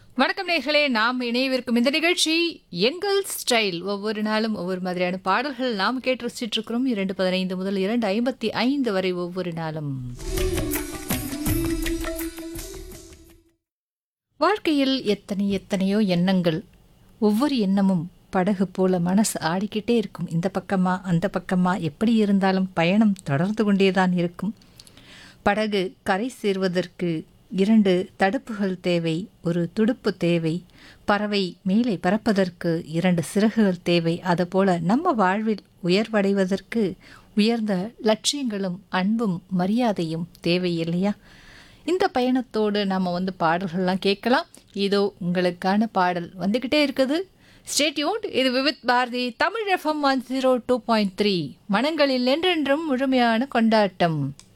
வணக்கம் நேர்களே நாம் இணையவிருக்கும் இந்த நிகழ்ச்சி எங்கள் ஸ்டைல் ஒவ்வொரு நாளும் ஒவ்வொரு மாதிரியான பாடல்கள் நாம் கேட்டு ரசிச்சுட்டு இருக்கிறோம் இரண்டு பதினைந்து முதல் இரண்டு ஐம்பத்தி ஐந்து வரை ஒவ்வொரு நாளும் வாழ்க்கையில் எத்தனை எத்தனையோ எண்ணங்கள் ஒவ்வொரு எண்ணமும் படகு போல மனசு ஆடிக்கிட்டே இருக்கும் இந்த பக்கமா அந்த பக்கமா எப்படி இருந்தாலும் பயணம் தொடர்ந்து கொண்டேதான் இருக்கும் படகு கரை சேர்வதற்கு இரண்டு தடுப்புகள் தேவை ஒரு துடுப்பு தேவை பறவை மேலே பறப்பதற்கு இரண்டு சிறகுகள் தேவை அதுபோல நம்ம வாழ்வில் உயர்வடைவதற்கு உயர்ந்த லட்சியங்களும் அன்பும் மரியாதையும் தேவை இல்லையா இந்த பயணத்தோடு நம்ம வந்து பாடல்கள்லாம் கேட்கலாம் இதோ உங்களுக்கான பாடல் வந்துக்கிட்டே இருக்குது ஸ்டேட்யூன் இது Vividh Bharati Tamil FM one zero two point three மனங்களில் என்றென்றும் முழுமையான கொண்டாட்டம்